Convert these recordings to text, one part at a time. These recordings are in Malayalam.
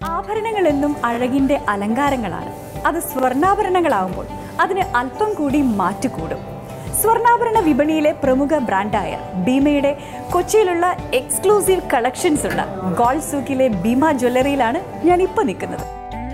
ആഭരണങ്ങൾ എന്നും അഴകിന്റെ അലങ്കാരങ്ങളാണ് അത് സ്വർണ്ണാഭരണങ്ങളാവുമ്പോൾ അതിന് അല്പം കൂടി മാറ്റുകൂടും സ്വർണ്ണാഭരണ വിപണിയിലെ പ്രമുഖ ബ്രാൻഡായ ഭീമയുടെ കൊച്ചിയിലുള്ള എക്സ്ക്ലൂസീവ് കളക്ഷൻസ് ഉള്ള ഗോൾഡ് സൂക്കിലെ ഭീമ ജ്വല്ലറിയിലാണ് ഞാൻ ഇപ്പോൾ നിൽക്കുന്നത്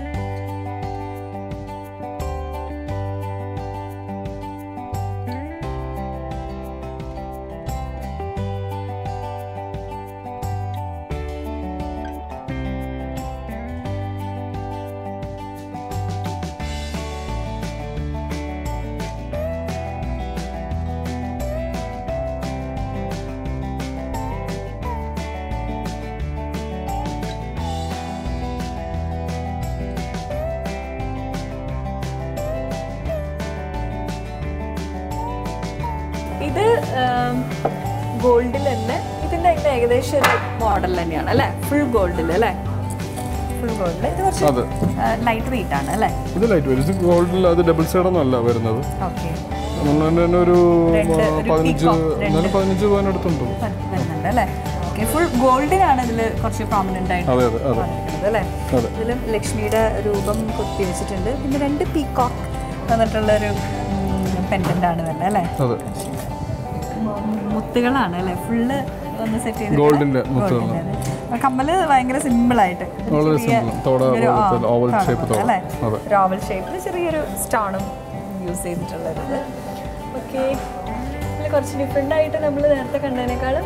ഇത് ഗോൾഡിൽ തന്നെ ഇതിന്റെ അതിന്റെ ഏകദേശം ഒരു മോഡൽ തന്നെയാണ് അല്ലേ ഫുൾ ഗോൾഡിൽ അല്ലേ ഫുൾ ഗോൾഡിൽ ഇത് കുറച്ച് അതെ ലൈറ്റ് വെയിറ്റ് ആണ് അല്ലേ ഇത് ലൈറ്റ് വരും ഇത് ഗോൾഡിൽ അത് ഡബിൾ സൈഡൊന്നും അല്ല വരുന്നത് ഓക്കെ അതുകൊണ്ട് തന്നെ ഒരു രണ്ട്, ആ, ഒരു പതിനഞ്ച് peacock, രണ്ട്. എന്നാലും പതിനഞ്ച് പതിനടുത്തുണ്ട് വരുന്നുണ്ട് അല്ലേ ഓക്കെ ഫുൾ ഗോൾഡിനാണ് ഇതിൽ കുറച്ച് പ്രോമിനൻ്റ് ആയിട്ട് അതെ അതെ അതെ വന്നിരിക്കുന്നത് അല്ലേ അതെ ഇതിലും ലക്ഷ്മിയുടെ രൂപം കൊത്തി വെച്ചിട്ടുണ്ട് പിന്നെ രണ്ട് പീകോക്ക് വന്നിട്ടുള്ള ഒരു പെൻഡൻ്റ് ആണ് തന്നെ അല്ലേ അതെ മുത്തുകളാണ് അല്ലേ ഫുള്ള് ഒന്ന് സെറ്റ് ചെയ്ത് ഗോൾഡിന്റെ മുത്തുകൾ കമ്മല് ഭയങ്കര സിമ്പിൾ ആയിട്ട് വളരെ ചെറിയ simple. തോട ഒരു, ആ, പോലത്തെ oval തോട shape പോലെ, തോട. അല്ലേ അതെ. ഒരു ഓവൽ ഷേപ്പിൽ ചെറിയൊരു സ്റ്റോണും യൂസ് ചെയ്തിട്ടുള്ളത് ഓക്കെ ഇതിൽ കുറച്ച് ഡിഫറെൻ്റ് ആയിട്ട് നമ്മൾ നേരത്തെ കണ്ടതിനേക്കാളും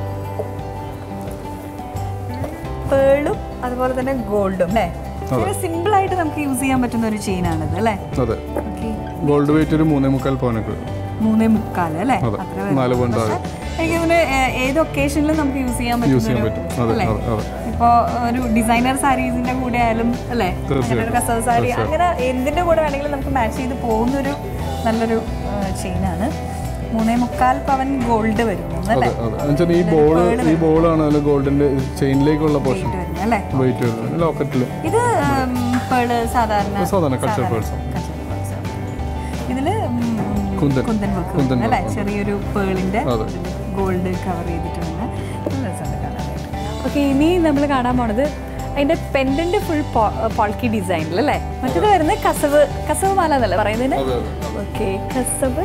പേളും അതുപോലെ തന്നെ ഗോൾഡും അല്ലേ വളരെ സിമ്പിൾ ആയിട്ട് നമുക്ക് യൂസ് ചെയ്യാൻ പറ്റുന്ന ഒരു ചെയിൻ ആണിത് അല്ലേ അതെ ഓക്കെ ഗോൾഡ് വെയിറ്റ് ഒരു മൂന്നേ മുക്കാൽ പവനൊക്കെ വരും മൂന്നേ മുക്കാൽ അല്ലേ അതെ. അത്ര വരും. നാല് point പക്ഷേ എനിക്ക് തോന്നുന്നു ഏ- ഏത് ഒക്കേഷനിലും നമുക്ക് യൂസ് ചെയ്യാൻ യൂസ് ചെയ്യാൻ പറ്റുന്ന പറ്റും അതെ അല്ലേ അതെ അതെ ഇപ്പോ ഒരു ഡിസൈനർ സാരീസിന്റെ കൂടെ ആയാലും അല്ലേ അങ്ങനെ ഒരു കസവ് സാരി അങ്ങനെ എന്തിന്റെ കൂടെ വേണമെങ്കിലും നമുക്ക് മാച്ച് ചെയ്ത് പോകുന്ന ഒരു നല്ലൊരു ചെയിനാണ് മൂന്നേ മുക്കാൽ പവൻ ഗോൾഡ് വരുന്നു അല്ലേ അതെ അതെ എന്നുവെച്ചാൽ ഈ ബോൾ ഈ ബോളാണ് അതിൽ ഗോൾഡിന്റെ ചെയിനിലേക്കുള്ള പോർഷൻ Weight വരുന്നത് അല്ലേ വെയിറ്റ് വരുന്നത് ലോക്കറ്റിൽ ഇത് പേള് സാധാരണ സാധാരണ കൾച്ചർ പേഴ്സ് കച്ചവട pearls ആണ്. ഇതില് ഉം, കുന്തൻ. കുന്തൻ വർക്ക് കുന്തൻ അല്ലേ ചെറിയൊരു പേളിന്റെ അതെ. ഗോൾഡ് കവർ ചെയ്തിട്ടുണ്ട് നല്ല രസമുണ്ട് കാണാനായിട്ട് ഓക്കെ ഇനി നമ്മൾ കാണാൻ പോണത് അതിന്റെ പെൻഡന്റ് ഫുൾ പോൾക്കി ഡിസൈനിൽ അല്ലേ മറ്റേത് വരുന്നത് കസവ് കസവ് മാല എന്നല്ലേ പറയുന്നതിന് അതെ അതെ ഓക്കെ കസവ്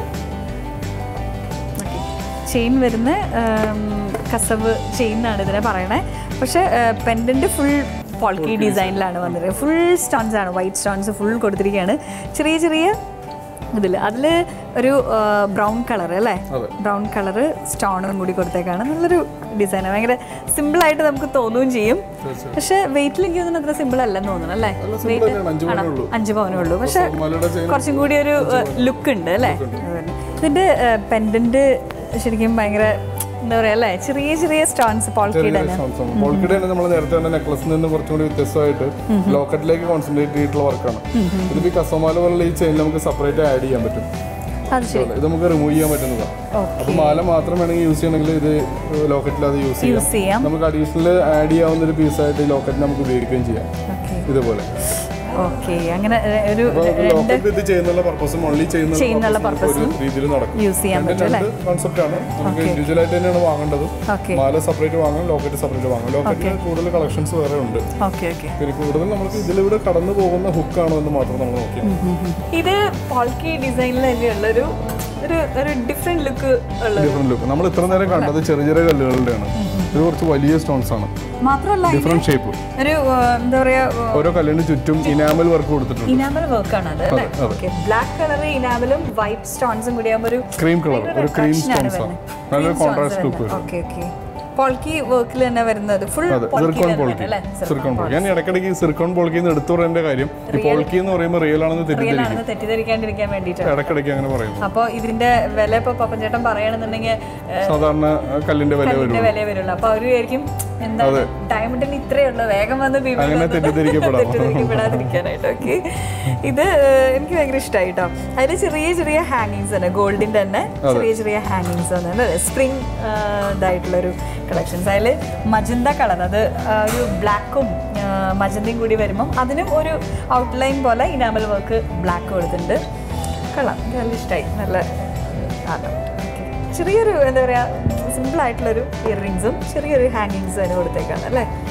ചെയിൻ വരുന്ന ഉം, കസവ് ചെയിൻ എന്നാണ് ഇതിനെ പറയണേ പക്ഷെ പെൻഡന്റ് ഫുൾ പോൾക്കി ഡിസൈനിലാണ് വന്നിരിക്കുന്നത് ഫുൾ സ്റ്റോൺസ് ആണ് വൈറ്റ് സ്റ്റോൺസ് ഫുൾ കൊടുത്തിരിക്കുകയാണ് ചെറിയ ചെറിയ ഇതിൽ അതിൽ ഒരു ബ്രൗൺ കളർ അല്ലേ അതെ. ബ്രൗൺ കളർ സ്റ്റോണും കൂടി കൊടുത്തേക്കാണ് നല്ലൊരു ഡിസൈനാണ് ഭയങ്കര സിമ്പിളായിട്ട് നമുക്ക് തോന്നുകയും ചെയ്യും തീർച്ചയായും. പക്ഷെ വെയിറ്റിൽ എനിക്ക് തോന്നുന്നു അത്ര സിമ്പിൾ അല്ലെന്ന് തോന്നുന്നു അല്ലേ നല്ല simple തന്നെയാണ്. അഞ്ച് പവനേ ഉള്ളൂ. അഞ്ച് പവനേ ഉള്ളൂ പക്ഷെ മലയുടെ ചെയിൻ കുറച്ചും കൂടി ഒരു ലുക്ക് ഉണ്ട് അല്ലേ അതുതന്നെ. ഇതിന്റെ പെൻഡന്റ് ശരിക്കും ഭയങ്കര എന്താ പറയാ അല്ലേ ചെറിയ ചെറിയ സ്റ്റോൺസ് പോൾക്കിയുടെ ബോൾക്കിടെ നമ്മൾ നേരത്തെ തന്നെ നെക്ലസിൽ നിന്ന് കുറച്ചും കൂടി വ്യത്യസ്തമായിട്ട് ലോക്കറ്റിലേക്ക് കോൺസെൻട്രേറ്റ് ചെയ്തിട്ടുള്ള വർക്കാണ് ഇതിപ്പോ ഈ കസമാല പോലുള്ള ഈ ചെയിൻ നമുക്ക് സെപ്പറേറ്റ് ആഡ് ചെയ്യാൻ പറ്റും അത് ശരി ഇത് നമുക്ക് റിമൂവ് ചെയ്യാൻ പറ്റുന്നതാണ് അപ്പൊ മാല മാത്രം വേണമെങ്കിൽ യൂസ് ചെയ്യണമെങ്കിൽ ഇത് ലോക്കറ്റിൽ അത് യൂസ് ചെയ്യാം യൂസ് ചെയ്യാം നമുക്ക് അഡീഷണൽ ആഡ് ചെയ്യാവുന്ന ഒരു പീസായിട്ട് ഈ ലോക്കറ്റ് നമുക്ക് ഉപയോഗിക്കുകയും ചെയ്യാം ഓക്കെ ഇതുപോലെ ഓക്കെ അങ്ങനെ ഏ, ഒരു അപ്പൊ ലോക്കറ്റ് ഇത് ചെയ്യുന്നുള്ള പർപ്പസും ഓൺലി ചെയ്യുന്നുള്ള ചെയ്യുന്ന purpose ഒരു രീതിയിൽ നടക്കും യൂസ് ചെയ്യാൻ പറ്റും അല്ലേ രണ്ട് കോൺസെപ്റ്റ് ആണ് നമുക്ക് ഇൻഡിവിജ്വൽ ആയിട്ട് തന്നെയാണ് വാങ്ങേണ്ടത് ഓക്കെ മാല സെപ്പറേറ്റ് വാങ്ങാം ലോക്കറ്റ് സെപ്പറേറ്റ് വാങ്ങാം ലോക്കറ്റിൽ കൂടുതൽ കളക്ഷൻസ് വേറെ ഉണ്ട് ഓക്കെ ഓക്കെ പിന്നെ കൂടുതൽ നമുക്ക് ഇതിലൂടെ കടന്നു പോകുന്ന ഹുക്കാണോ എന്ന് മാത്രം നമ്മൾ നോക്കിയാൽ ഇത് പോൾക്കി ഡിസൈനിൽ തന്നെയുള്ള ഒരു ഒരു ഒരു ഡിഫറെന്റ് ലുക്ക് ഉള്ള ഡിഫറെന്റ് ലുക്ക് നമ്മൾ ഇത്ര നേരം കണ്ടത് ചെറിയ ചെറിയ കല്ലുകളുടെയാണ് ഇത് കുറച്ച് വലിയ സ്റ്റോൺസ് ആണ് മാത്രമല്ല ഡിഫറെന്റ് ഷേപ്പ് ഒരു ആ, എന്താ പറയാ ഓരോ കല്ലിന് ചുറ്റും ഇനാമൽ വർക്ക് കൊടുത്തിട്ടുണ്ട് ഇനാമൽ വർക്കാണ് അത് അല്ലേ ഓക്കെ ബ്ലാക്ക് കളർ ഇനാമലും വൈറ്റ് സ്റ്റോൺസും കൂടി ആകുമ്പോൾ ഒരു ക്രീം കളർ ഒരു ക്രീം സ്റ്റോൺസ് ആണ് നല്ലൊരു കോൺട്രാസ്റ്റ് ലുക്ക് വരും ഓക്കെ ഓക്കെ പോൾക്കി വർക്കിൽ തന്നെ വരുന്നത് ഫുൾ അതെ സിർക്കോൺ പോൾക്കി അല്ലേ സിർക്കോൺ പോൾക്കി ഞാൻ ഇടയ്ക്കിടയ്ക്ക് ഈ സിർക്കോൺ പോൾക്കി എന്ന് എടുത്തു പറയേണ്ട കാര്യം ഈ പോൾക്കി എന്ന് പറയുമ്പോൾ റിയൽ ആണെന്ന് റിയൽ തെറ്റിദ്ധരിക്കും ആണെന്ന് തെറ്റിദ്ധരിക്കാണ്ടിരിക്കാൻ വേണ്ടിയിട്ടാണ് ഇടയ്ക്കിടയ്ക്ക് അങ്ങനെ പറയുന്നു അപ്പോൾ ഇതിന്റെ വില ഇപ്പോൾ പപ്പൻ ചേട്ടൻ പറയണമെന്നുണ്ടെങ്കിൽ ഏഹ്, സാധാരണ ആ, കല്ലിന്റെ വില വരും ഇതിന്റെ വില വരുള്ളൂ അപ്പോൾ അവർ വിചാരിക്കും എന്താണ് ഡയമണ്ടിന് ഇത്രയേ ഉള്ളൂ വേഗം വന്ന് ഭീമയിൽ അങ്ങനെ വന്ന് തെറ്റിദ്ധരിക്കപ്പെടാം. തെറ്റിദ്ധരിക്കപ്പെടാതിരിക്കാനായിട്ട് ഓക്കെ ഇത് ഏഹ്, എനിക്ക് ഭയങ്കര ഇഷ്ടമായി കേട്ടോ അതിൽ ചെറിയ ചെറിയ ഹാങ്ങിങ്സ് തന്നെ ഗോൾഡിന്റെ തന്നെ ചെറിയ ചെറിയ ഹാങ്ങിങ്സ് തന്നെ സ്പ്രിങ് ഇതായിട്ടുള്ളൊരു കളക്ഷൻസ് അതിൽ മജന്ത കളർ അത് ആ, ഒരു ബ്ലാക്കും മജന്തയും കൂടി വരുമ്പം അതിനും ഒരു ഔട്ട്ലൈൻ പോലെ ഇനാമൽ വർക്ക് ബ്ലാക്ക് കൊടുത്തിട്ടുണ്ട് കൊള്ളാം എനിക്ക് നല്ല ഇഷ്ടമായി നല്ല ആണ് ചെറിയൊരു എന്താ പറയുക സിമ്പിൾ ആയിട്ടുള്ളൊരു ഇയർ റിങ്സും ചെറിയൊരു ഹാങ്ങിങ്സും അതിന് കൊടുത്തേക്കാണ് അല്ലേ